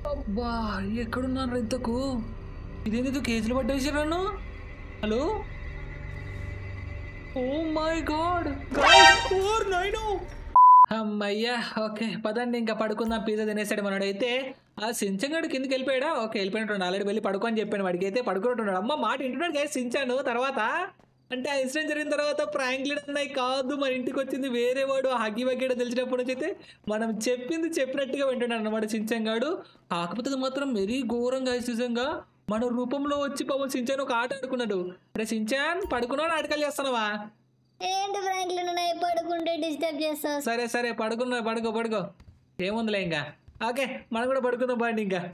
అబ్బా ఎక్కడున్నాను ఇంతకు ఇదేంది కేసులు పట్టేసారు నన్ను హలో ఓ మై గాడ్ ఓర్ నైనో అమ్మయ్యా ఓకే పదండి ఇంకా పడుకుందాం పిజ్జా తినేసాడు మనోడైతే ఆ సించంగాడు కిందకి వెళ్ళిపోయాడా ఓకే వెళ్ళిపోయినట్టు ఆల్రెడీ వెళ్ళి పడుకో అని చెప్పాను వాడికి అయితే పడుకున్నట్టున్నాడు అమ్మ మాట ఇంటున్నాడు గైస్ సించాను తర్వాత అంటే ఆ ఇన్సిడెంట్ జరిగిన తర్వాత ప్రాంక్లు అన్నాయి కాదు మన ఇంటికి వచ్చింది వేరే వాడు హగ్గి వగ్గేడో తెలిసినప్పటి నుంచి అయితే మనం చెప్పింది చెప్పినట్టుగా వింటున్నాడు అనమాట సించంగాడు కాకపోతే అది మాత్రం మరీ ఘోరంగా నిజంగా మన రూపంలో వచ్చి పాపం సించాన్ ఒక ఆట ఆడుకున్నాడు అరే సించాన్ పడుకున్నావు నాటకాలు చేస్తున్నావా ఏంటి ఫ్రాంక్లిన్ అన్నయ్య పడుకుంటే డిస్టర్బ్ చేస్తావు సరే సరే పడుకున్నా పడుకో పడుకో ఏముందిలే ఇంకా ఓకే మనం కూడా పడుకుందాం బాండి ఇంకా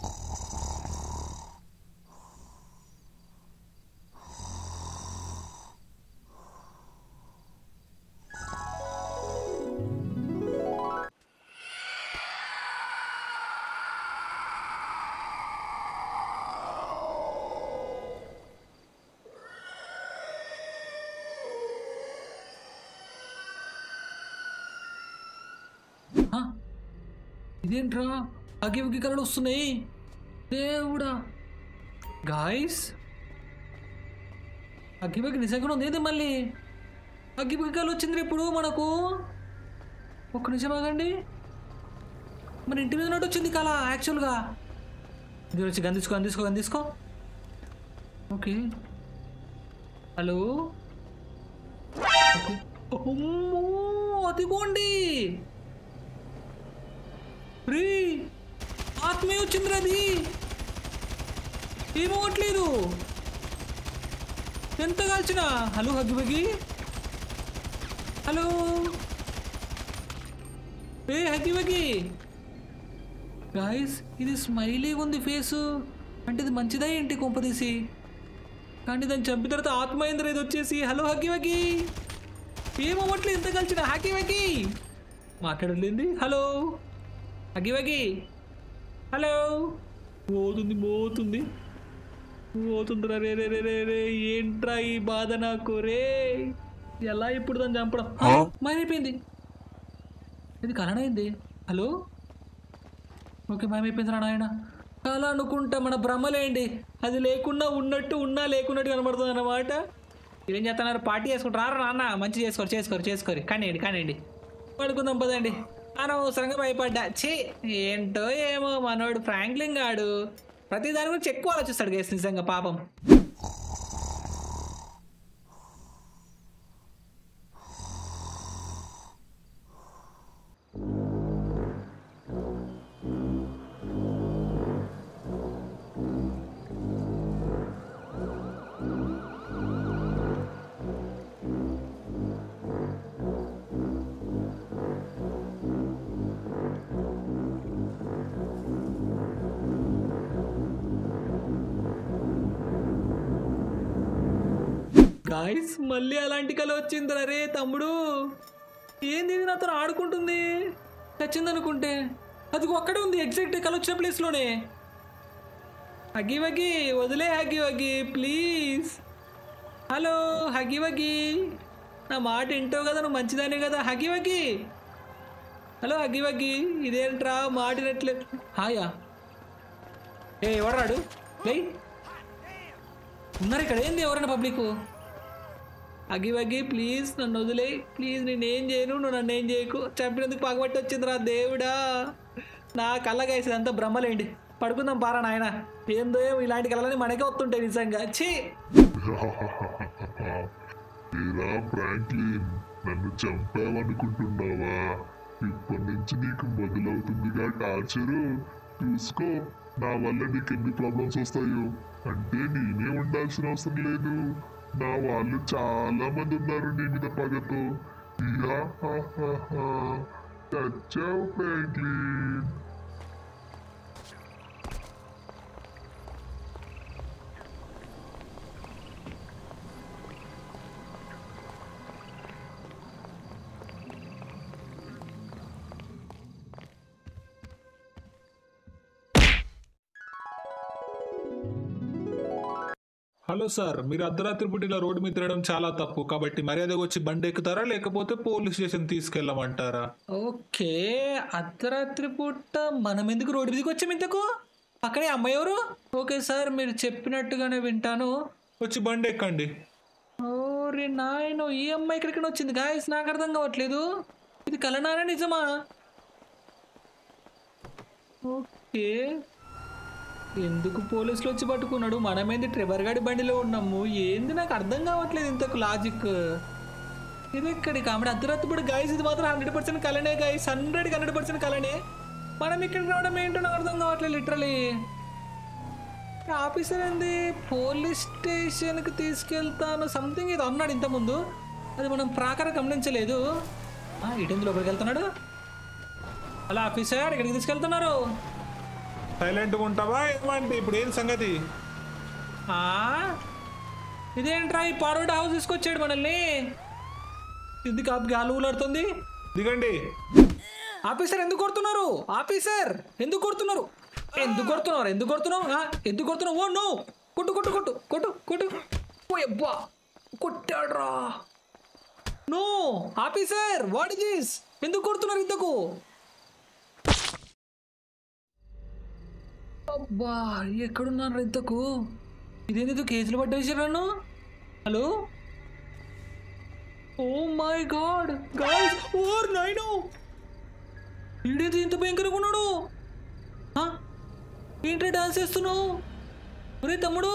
ఆ, ఇదేంట్రా అగ్గి ఉగ్గి కలలు వస్తున్నాయి దేవుడా గాయస్ అగ్గిబగ్గి నిజంగా ఉంది ఏది మళ్ళీ అగ్గిబగ్గి కళ వచ్చింది ఇప్పుడు మనకు ఒక్క నిమిషం ఆగండి మన ఇంటి మీద ఉన్నట్టు వచ్చింది కళ యాక్చువల్గా ఇది వచ్చి గందిసుకో గందిసుకో గందిసుకో ఓకే హలో ఓకే అమ్మో, అదిగోండి రీ ఆత్మే వచ్చిందిరా అది ఏమవ్వట్లేదు ఎంత కాల్చిన హలో హగ్గి బగ్గి హలో ఏ హగ్గి బగ్గి గాయస్ ఇది స్మైలీ ఉంది ఫేసు అంటే ఇది మంచిదా ఏంటి కొంపదీసి కానీ దాన్ని చంపిన తర్వాత ఆత్మహేంద్ర ఇది వచ్చేసి హలో హగ్గి వగ్గి ఏమవ్వట్లేదు ఎంత కలిసిన హగ్గి వగ్గి మాట్లాడలేంది హలో హగ్గి వగ్గి హలో మోతుంది మోతుంది మోతుందిరా రే రే రే రే రే ఏంట్రా ఈ బాధ నాకు రే ఎలా ఇప్పుడు దాన్ని చంపడం మాయమైపోయింది ఇది కలనైంది హలో ఓకే మాయమైపోయింది రా నాయన అలా అనుకుంటా మన భ్రమలేండి అది లేకుండా ఉన్నట్టు ఉన్నా లేకున్నట్టు కనబడుతుంది అన్నమాట ఏం చేస్తున్నారు పార్టీ చేసుకుంటారా నాన్న మంచి చేసుకోరు చేసుకోరు చేసుకోరు కానివ్వండి కానివ్వండి పడుకుందాం పదండి అనవసరంగా భయపడ్డా ఛీ ఏంటో ఏమో మనోడు ఫ్రాంక్లిన్ గాడు ప్రతి దాని గురించి ఎక్కువ ఆలోచిస్తాడు గేస్ నిజంగా పాపం గాయస్ మళ్ళీ అలాంటి కళ వచ్చిందిరా రే తమ్ముడు ఏంది ఇది నాతో ఆడుకుంటుంది చచ్చిందనుకుంటే అది ఒక్కడే ఉంది ఎగ్జాక్ట్ కళ వచ్చిన ప్లేస్లోనే హగ్గి వగ్గి వదిలే Huggy Wuggy please hello Huggy Wuggy నా మాట వింటావు కదా నువ్వు మంచిదానే కదా Huggy Wuggy hello Huggy Wuggy ఇదేంట్రా మాటినట్లేదు హాయా ఏ ఎవరాడు లేయ్ ఉన్నారు ఇక్కడ ఏంది ఎవరైనా పబ్లిక్ అగ్గి వగ్గి ప్లీజ్ నన్ను వదిలే ప్లీజ్ నేనేం చేయను నువ్వు నన్ను ఏం చేయకు చంపినందుకు పగబట్టి వచ్చిందిరా దేవుడా నా కళ్ళ గైస్ ఇదంతా బ్రహ్మలేండి పడుకుందాం పారా నాయన ఏందో ఏమో ఇలాంటి కళలని మనకే వస్తుంటాయి నిజంగా ఛీ ఏరా ఫ్రాంక్లిన్ నన్ను చంపావనుకుంటున్నావా ఇప్పటి నుంచి నీకు మొదలవుతుందిగా టార్చరు చూసుకో నా వల్ల నీకు ఎన్ని ప్రాబ్లమ్స్ వస్తాయో అంటే నేనే ఉండాల్సిన అవసరం లేదు నా వాళ్ళు చాలా మంది ఉన్నారు నీ మీద పగతో ఇయా చచ్చావు ఫ్రాంక్లిన్ హలో సార్ మీరు అర్ధరాత్రి పూట ఇలా రోడ్డు మీద తిరగడం చాలా తప్పు కాబట్టి మర్యాదగా వచ్చి బండి ఎక్కుతారా లేకపోతే పోలీస్ స్టేషన్ తీసుకెళ్ళమంటారా ఓకే అర్ధరాత్రి పూట మనం ఎందుకు రోడ్డు మీదకి వచ్చాం ఇంతకు పక్కనే అమ్మాయి ఎవరు ఓకే సార్ మీరు చెప్పినట్టుగానే వింటాను వచ్చి బండి ఎక్కండి ఓరే నాయన ఈ అమ్మాయి ఇక్కడికి వచ్చింది గాయస్ నాకు అర్థం కావట్లేదు ఇది కలనారా నిజమా ఓకే ఎందుకు పోలీసులు వచ్చి పట్టుకున్నాడు మనమేంది ట్రెవర్ గాడి బండిలో ఉన్నాము ఏంది నాకు అర్థం కావట్లేదు ఇంతకు లాజిక్ ఇది ఇక్కడి కాబట్టి అర్ధరాత్రి గాయస్ ఇది మాత్రం హండ్రెడ్ పర్సెంట్ కలనే గాయస్ హండ్రెడ్కి హండ్రెడ్ పర్సెంట్ కలనే మనం ఇక్కడికి రావడం ఏంటో నాకు అర్థం కావట్లేదు లిటరలీ ఆఫీసర్ ఏంది పోలీస్ స్టేషన్కి తీసుకెళ్తాను సంథింగ్ ఇది అన్నాడు ఇంతకుముందు అది మనం ప్రాకారం గమనించలేదు ఇటెందు లోపలికి వెళ్తున్నాడు అలా ఆఫీసర్ ఇక్కడికి తీసుకెళ్తున్నారు సైలెంట్గా ఉంటావా ఏమంటే ఇప్పుడు ఏం సంగతి ఇదేంట్రా ఈ పాడోడ్ హౌస్ తీసుకొచ్చాడు మనల్ని ఇది కాపు గాలు ఊలాడుతుంది దిగండి ఆఫీసర్ ఎందుకు కొడుతున్నారు ఆఫీసర్ ఎందుకు కొడుతున్నారు ఎందుకు కొడుతున్నారు ఎందుకు కొడుతున్నావు ఆ, ఎందుకు కొడుతున్నావు ఓ నో కొట్టు కొట్టు కొట్టు కొట్టు కొట్టు ఓ అబ్బా కొట్టాడ్రా no officer what is this ఎందుకు కొడుతున్నారు ఇంతకు అబ్బా ఎక్కడున్నారు ఇంతకు ఇదేందుకు కేసులు పట్టేసారు నన్ను hello oh my God guys ఓర్ నైనో వీడేది ఇంత భయంకరంగా ఉన్నాడు ఆ? ఏంటి డాన్స్ చేస్తున్నావు ఒరే తమ్ముడు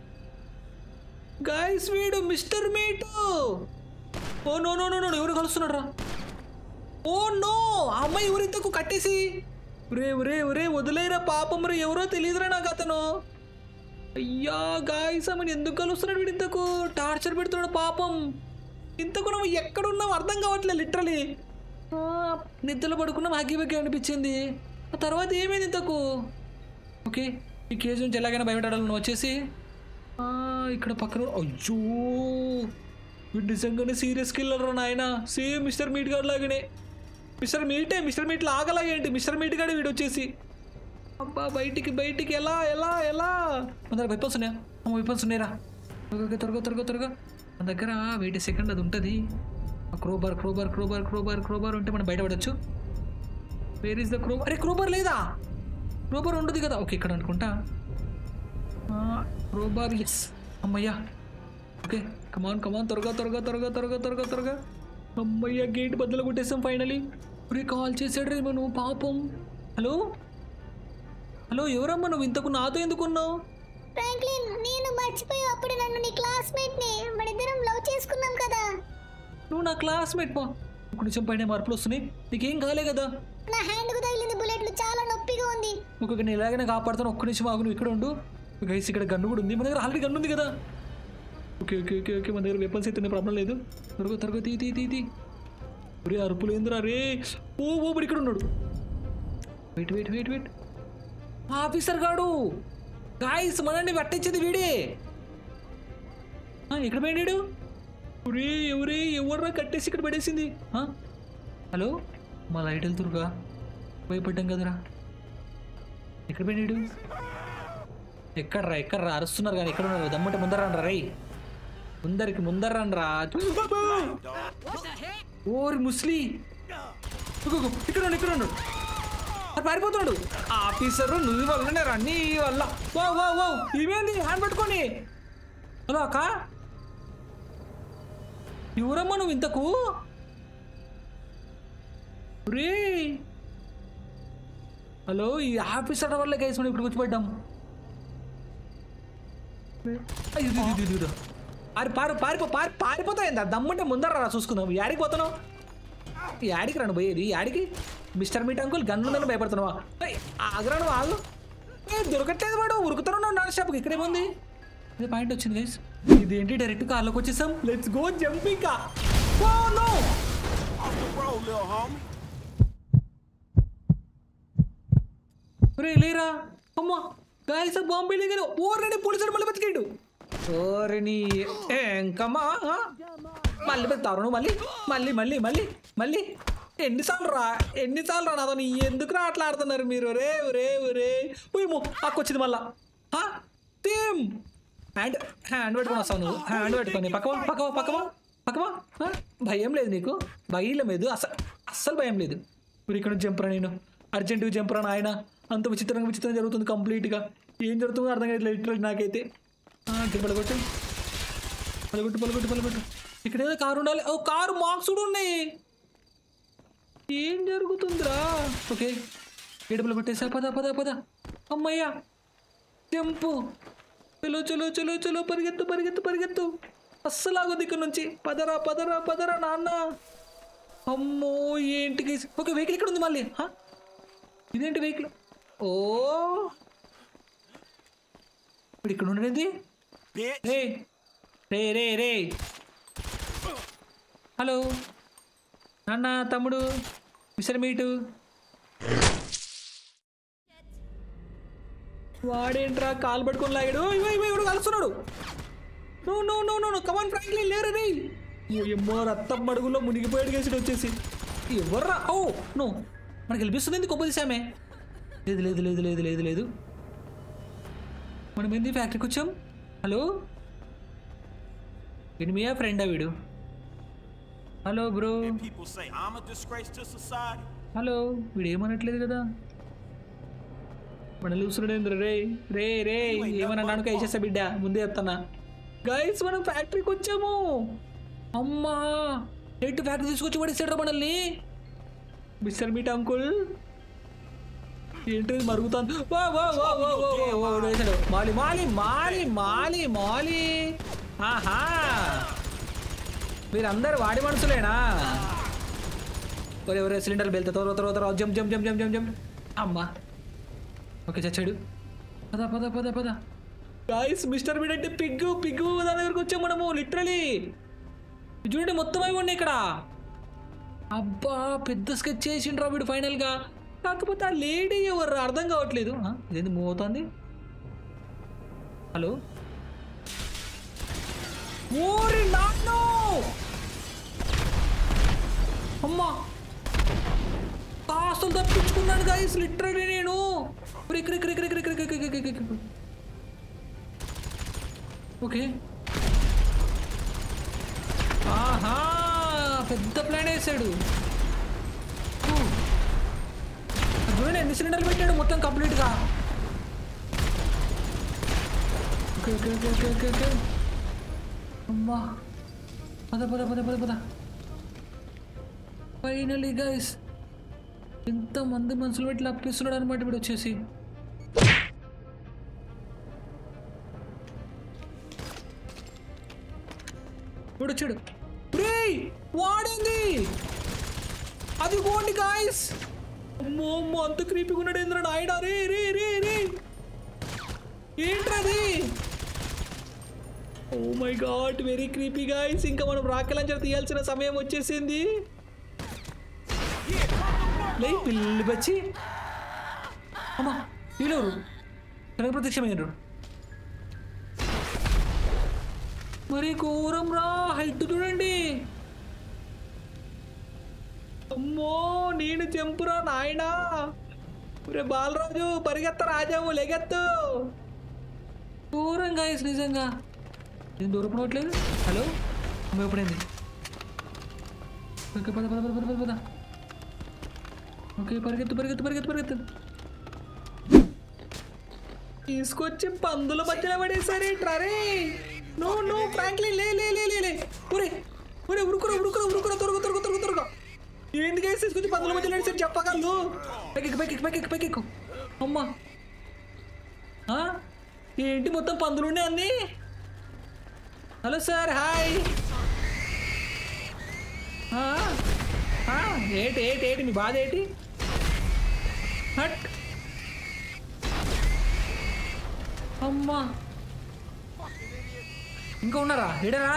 గాయస్ వీడు mister Meat oh no no no no ఎవరు కలుస్తున్నాడు రా ఓ నో ఆ అమ్మాయి ఎవరింతకు కట్టేసి ఒరే ఒరే ఒరే వదిలేరా పాపం రే ఎవరో తెలియదురా నాకు అతను అయ్యా గాయస్ ఆమెను ఎందుకు కలుస్తున్నాడు వీడు ఇంతకు టార్చర్ పెడుతున్నాడు పాపం ఇంతకు నువ్వు ఎక్కడున్నావు అర్థం కావట్లేదు లిటరలీ నిద్రలో పడుకున్నాం హగ్గి బగ్గి అనిపించింది ఆ తర్వాత ఏమైంది ఇంతకు ఓకే ఈ కేసు నుంచి ఎలాగైనా బయటపడాలి నువ్వు వచ్చేసి ఆ, ఇక్కడ పక్కన అయ్యో వీడు నిజంగానే సీరియస్ కిల్లర్ నాయన సేమ్ మిస్టర్ మీట్ గారు లాగానే మిస్టర్ మీటే మిస్టర్ మీట్ లాగలాగేంటి మిస్టర్ మీట్ గాడే వీడు వచ్చేసి అబ్బా బయటికి బయటికి ఎలా ఎలా ఎలా మన దగ్గర వెపన్స్ ఉన్నాయా అమ్మ వెపన్స్ ఉన్నాయిరా ఓకే ఓకే త్వరగా త్వరగా త్వరగా మన దగ్గర వెయిట్ సెకండ్ అది ఉంటుంది crowbar crowbar crowbar crowbar crowbar ఉంటే మనం బయటపడచ్చు వేర్ ఇస్ ద క్రోబార్ అరే క్రోబార్ లేదా క్రోబార్ ఉండదు కదా ఓకే ఇక్కడ అనుకుంటా క్రోబార్ ఎస్ అమ్మయ్యా ఓకే కమాన్ కమాన్ త్వరగా త్వరగా త్వరగా త్వరగా త్వరగా త్వరగా అమ్మయ్యా గేట్ బద్దలు కొట్టేసాం ఫైనలీ ఒరే కాల్ చేశాడు రే నువ్వు పాపం హలో హలో ఎవరమ్మా నువ్వు ఇంతకు నాతో ఎందుకున్నావు ఫ్రాంక్లిన్ నేను మర్చిపోయి అప్పుడు నన్ను నీ క్లాస్మేట్ ని మనిద్దరం లవ్ చేసుకున్నాం కదా నువ్వు నా క్లాస్మేట్ పో ఒక నిమిషం పైన మార్పులు వస్తున్నాయి నీకేం కాలే కదా నా హ్యాండ్ కు తగిలింది బుల్లెట్లు చాలా నొప్పిగా ఉంది ఒక్కొక్క నేను ఎలాగైనా కాపాడుతాను ఒక్క నిమిషం ఆగు నువ్వు ఇక్కడ ఉండు గైస్ ఇక్కడ గన్ను కూడా ఉంది మన దగ్గర ఆల్రెడీ గన్ను ఉంది కదా ఓకే ఓకే ఓకే ఓకే మన దగ్గర వెపన్స్ అయితే ప్రాబ్లం లేదు త్వరగా త్వరగా తీ తీ తీ తీ ఒరే అరుపులు ఏందిరా రే ఓ ఓ ఇప్పుడు ఇక్కడ ఉన్నాడు wait wait wait wait officer గాడు గాయస్ మనల్ని పట్టించేది వీడే ఆ, ఎక్కడ పోయినాడు ఒరే ఎవరే ఎవర్రా కట్టేసి ఇక్కడ పడేసింది ఆ? హలో మా లైట్ వెళ్తురుగా భయపడ్డాం కదరా ఎక్కడ పోయినాడు ఎక్కడ్రా ఎక్కడ్రా అరుస్తున్నారు కానీ ఎక్కడ ఉన్నారు దమ్మంటే ముందర రండి రై ముందరికి ముందర రండి రా ఓరి ముస్లి ఇగో, ఇక్కడ ఉండు, ఇక్కడ ఉండు. అది పారిపోతున్నాడు ఆఫీసరు నువ్వు వల్లనే రా నీ వల్ల వా వా వా ఇవేంది హ్యాండ్ పట్టుకొని హలో అక్క ఎవరమ్మా నువ్వు ఇంతకు రే హలో ఈ ఆఫీసర్ వల్ల కేసు మనం ఇప్పుడు కూర్చోబెట్టాం అయ్యో, ఇది, ఇది, ఇది, ఇది. పారి పారు పారిపో పారి పారిపోతావు ఏందా దమ్ముంటే ముందర రా చూసుకుందాం యాడికి పోతున్నావు యాడికి రాను పోయేది యాడికి మిస్టర్ మీట్ అంకుల్ గన్ ఉందని భయపడుతున్నావా ఏయ్, ఆగురా నువ్వు ఆగు ఏ దొరకట్లేదు వాడు ఉరుకుతున్నావు నాన్ స్టాప్కి ఇక్కడేముంది ఇది పాయింట్ వచ్చింది గైస్ ఇదేంటి డైరెక్ట్ కార్లోకి వచ్చేసాం let's go jumping oh no Off the road, little homie. రే లేరా అమ్మా గాయస బాంబే లేగాను ఓరని పోలీసుడు మళ్ళీ బతికాడు ఓరని ఎంకమ్మా ఆ? మళ్ళీ బతారు నువ్వు మళ్ళీ మళ్ళీ మళ్ళీ మళ్ళీ మళ్ళీ ఎన్నిసార్లు రా ఎన్నిసార్లు రా నాతో ఎందుకు రా అట్లా ఆడుతున్నారు మీరు రే రే రే ఉయ్యమో అక్కొచ్చింది మళ్ళా తీమ్ హ్యాండ్ హ్యాండ్ పెట్టుకొని వస్తావు నువ్వు హ్యాండ్ పెట్టుకొని పక్కవా పక్కవా పక్కవా పక్కవా ఆ? భయం లేదు నీకు భయం లేదు అసలు అస్సలు భయం లేదు ఇప్పుడు ఇక్కడ నుంచి జంపరా నేను అర్జెంటుగా జంపరా నాయన అంత విచిత్రంగా విచిత్రంగా జరుగుతుంది కంప్లీట్గా ఏం జరుగుతుందో అర్థం కావట్లేదు లిటరల్ నాకైతే పలగొట్టు పలగొట్టు పలగొట్టు పలగొట్టు ఇక్కడ ఏదో కారు ఉండాలి ఓ కారు మార్క్స్ కూడా ఉన్నాయి ఏం జరుగుతుందిరా ఓకే ఏడుపులు పట్టేసా పద పద పద అమ్మయ్యా జంపు చలో చలో చలో చలో పరిగెత్తు పరిగెత్తు పరిగెత్తు అస్సలు ఆగదు ఇక్కడ నుంచి పదరా పదరా పదరా నాన్న అమ్మో ఏంటికి ఓకే వెహికల్ ఇక్కడ ఉంది మళ్ళీ హా? ఇదేంటి వెహికల్ ఓ ఇప్పుడు ఇక్కడ ఉండేది Bitch. రే రే రే రే హలో నాన్న తమ్ముడు మిస్టర్ మీటు వాడేంట్రా కాలు పట్టుకొని లాగాడు ఓయ్, ఓయ్, ఓయ్, వాడు కలుస్తున్నాడు no no no no no come on Franklin లేరు రే ఎమ్మో రక్తం మడుగులో మునిగిపోయాడు కేసుడు వచ్చేసి ఎవర్రా ఓ నో మనకి గెలిపిస్తుంది గొప్ప దిశామే లేదు లేదు లేదు లేదు లేదు లేదు మనం ఏంది ఫ్యాక్టరీకి వచ్చాం హలో వీడు మీయా ఫ్రెండా వీడు hello bro People say I'm a disgrace to society. Hello వీడు ఏమనట్లేదు కదా మన లూసుడేంద్ర రే రే రే ఏమన్నా నానుక వేసేస్తా బిడ్డ ముందే చెప్తానా గైస్ మనం ఫ్యాక్టరీకి వచ్చాము అమ్మా ఎటు ఫ్యాక్టరీ తీసుకొచ్చి పడేసాడు మనల్ని మిస్టర్ మీట్ అంకుల్ ఏంటి మరుగుతాను వా, వా, వా, వా, వా, వా, వా, వాడు వేసాడు. మాలి మాలి మాలి మాలి మాలి ఆహా మీరందరు వాడి మనుషులేనా ఒరే ఒరే సిలిండర్ వెళ్తే త్వర త్వర త్వర జం జం జం జం జం జం అమ్మా ఓకే చచ్చాడు పద పద పద పద గాయస్ మిస్టర్ బీడ్ అంటే పిగ్గు పిగ్గు దాని దగ్గరకు వచ్చాం మనము లిటరలీ చూడండి మొత్తం అవి ఉన్నాయి ఇక్కడ అబ్బా పెద్ద స్కెచ్ చేసిండ్రా వీడు ఫైనల్గా కాకపోతే ఆ లేడీ ఎవరు అర్థం కావట్లేదు ఆ, ఇదేంది మూవ్ అవుతుంది హలో ఓరి నాన్నో అమ్మా కాస్తులు తప్పించుకున్నాను గాయస్ లిటరలీ నేను ఇప్పుడు ఇక్కడ ఇక్కడ ఇక్కడ ఇక్కడ ఇక్కడ ఇక్కడ ఇక్కడ ఇక్కడ ఇక్కడ ఓకే ఆహా పెద్ద ప్లాన్ వేసాడు ఊ. అది చూడండి ఎన్ని సిలిండర్లు పెట్టాడు మొత్తం కంప్లీట్గా okay okay okay okay okay okay అమ్మా పద పద పద పద పద ఫైనలీ గైస్ ఎంతమంది మనుషులు పెట్టి అప్పిస్తున్నాడు అనమాట ఇప్పుడు వచ్చేసి ఇప్పుడు వచ్చాడు రేయ్ వాడింది అది పోండి గాయస్ అమ్మో అమ్మో అంత క్రీపీగా ఉన్నాడు ఏంద్రా నాయన రే రే రే రే ఏంట్రది oh my God very creepy guys ఇంకా మనం రాకెలంచర్ తీయాల్సిన సమయం వచ్చేసింది లై పిల్లి బచ్చి అమ్మా వీళ్ళెవరు కనక ప్రత్యక్షమైనరు మరి ఘోరం రా హైట్ చూడండి అమ్మో నేను చెంపురా నాయనా రే బాలరాజు పరిగెత్త రాజావు లెగెత్తు ఘోరం గాయస్ నిజంగా ఇది దూరపడవట్లేదు హలో అమ్మ ఎప్పుడైంది ఓకే పద పద పద పద పద పద ఓకే పరిగెత్తు పరిగెత్తు పరిగెత్తు పరిగెత్తు తీసుకొచ్చి పందుల మధ్యలో పడేసారేంట్రా రే నో నో ఫ్రాంక్లీ లే లే లే లే లే ఒరే ఒరే ఉరుకురా ఉరుకురా ఉరుకురా తొరగ తొరగ తొరగ తొరగ ఎందుకు వేసి తీసుకొచ్చి పందుల మధ్యలో వేసారు చెప్పగలరు పైకి పైకి పైకి పైకి అమ్మా ఆ? ఏంటి మొత్తం పందులు ఉన్నాయి అన్నీ హలో సార్ హాయ్ ఆ? ఆ, ఏటి ఏటి ఏటి మీ బాధ ఏంటి హట్ అమ్మా ఇంకా ఉన్నారా ఏడరా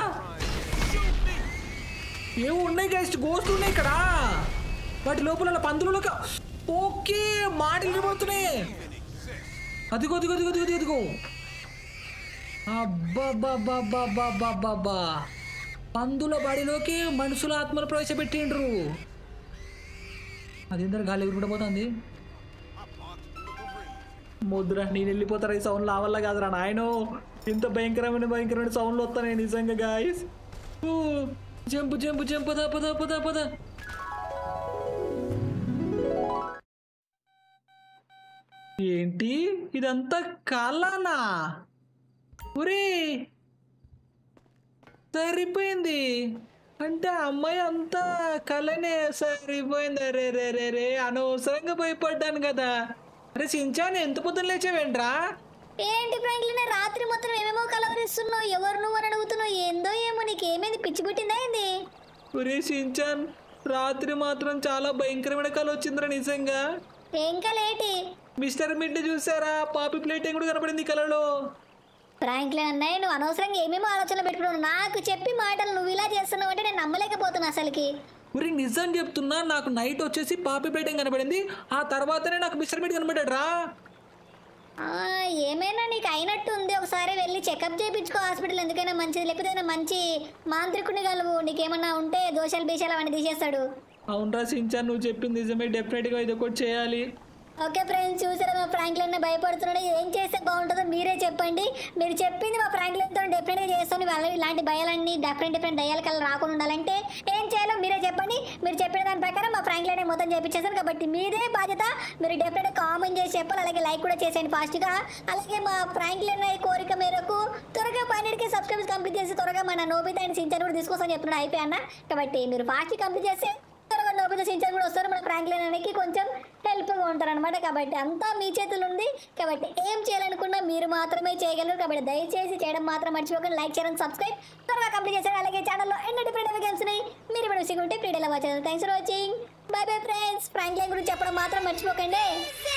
ఏమో ఉన్నాయి గైస్ గోస్ట్ ఉన్నాయి ఇక్కడ వాటి లోపల ఉన్న పందులలోకి ఓకే మాటలు వినబడుతున్నాయి అదిగో అదిగో అదిగో అదిగో అదిగో అబ్బా పందుల బాడీలోకి మనుషుల ఆత్మలు ప్రవేశపెట్టిండ్రు అది ఎందరు గాలి ఎగురుకుంటూ పోతుంది ముద్ర నేను వెళ్ళిపోతారా ఈ సౌండ్ నా వల్ల కాదురా నాయనో ఇంత భయంకరమైన భయంకరమైన సౌండ్లు వస్తాయి నిజంగా గాయస్ జంపు జంపు జంపు పద పద పద పద ఏంటి ఇదంతా కాలానా ఒరే సరిపోయింది అంటే ఆ అమ్మాయి అంతా కలనే సరిపోయింది అరే రే రే రే అనవసరంగా భయపడ్డాను కదా అరే సించాన్ ఎంత పొద్దున లేచావేంట్రా ఏంటి ఫ్రాంక్లిన్ రాత్రి మొత్తం ఏమేమో కలవరిస్తున్నావు ఎవరు నువ్వు అని అడుగుతున్నావు ఏందో ఏమో నీకు ఏమైంది పిచ్చి పుట్టిందా ఏంది ఒరే సించాన్ రాత్రి మాత్రం చాలా భయంకరమైన కళ వచ్చిందిరా నిజంగా ఏం కలేటి మిస్టర్ మిడ్ చూసారా పాపి ప్లేటింగ్ కూడా కనపడింది ఈ కళలో ఫ్రాంక్లిన్ అన్నయ్య నువ్వు అనవసరంగా ఏమేమో ఆలోచనలు పెట్టుకున్నావు నాకు చెప్పి మాటలు నువ్వు ఇలా చేస్తున్నావు అంటే నేను నమ్మలేకపోతున్నా అసలుకి ఒరే నిజం చెప్తున్నా నాకు నైట్ వచ్చేసి పాపి ప్లేటింగ్ కనపడింది ఆ తర్వాతనే నాకు మిస్టర్ మిడ్ కనపడ్డాడు రా ఆ, ఏమైనా నీకు అయినట్టు ఉంది ఒకసారి వెళ్ళి చెకప్ చేయించుకో హాస్పిటల్ ఎందుకైనా మంచిది లేకపోతే ఏదైనా మంచి మాంత్రికుని కలువు నీకేమన్నా ఉంటే దోషాలు బీషాలు అవన్నీ తీసేస్తాడు అవునరా సించాన్ నువ్వు చెప్పింది నిజమే డెఫినెట్గా ఇది ఒకటి చేయాలి ఓకే ఫ్రెండ్స్ చూసారా మా ఫ్రాంక్లిన్ భయపడుతున్నాడు ఏం చేస్తే బాగుంటుందో మీరే చెప్పండి మీరు చెప్పింది మా ఫ్రాంక్లిన్తో డెఫినెట్గా చేస్తాను వాళ్ళ ఇలాంటి భయాలన్నీ డిఫరెంట్ డిఫరెంట్ దయ్యాల కల్లా రాకుండా ఉండాలంటే ఏం చేయాలో మీరే చెప్పండి మీరు చెప్పిన దాని ప్రకారం మా ఫ్రాంక్లిన్ మొత్తం చేపించేస్తాను కాబట్టి మీదే బాధ్యత మీరు డెఫినెట్గా కామెంట్ చేసి చెప్పాలి అలాగే లైక్ కూడా చేసేయండి ఫాస్ట్గా అలాగే మా ఫ్రాంక్లిన్ కోరిక మేరకు త్వరగా పన్నెండుకి సబ్స్క్రైబర్స్ కంప్లీట్ చేసి త్వరగా మన నోబితా అండ్ సించర్ కూడా తీసుకొస్తాను చెప్తున్నాడు అయిపోయాన్న కాబట్టి మీరు ఫాస్ట్ కంప్లీట్ చేస్తే త్వరగా నోబితా సించర్ కూడా వస్తారు మన ఫ్రాంక్లిన్ అనేది కొంచెం హెల్ప్గా ఉంటారు అనమాట కాబట్టి అంతా మీ చేతులు ఉంది కాబట్టి ఏం చేయాలనుకున్నా మీరు మాత్రమే చేయగలరు కాబట్టి దయచేసి చేయడం మాత్రం మర్చిపోకండి లైక్ చేయడం సబ్స్క్రైబ్ త్వరగా కంప్లీట్ చేశారు అలాగే ఛానల్లో ఎన్నో డిఫరెంట్ గేమ్స్ ఉన్నాయి మీరు ఇప్పుడు విషయం ఉంటే ప్రీడలో వచ్చేది thanks for watching bye bye friends Franklin గురించి చెప్పడం మాత్రం మర్చిపోకండి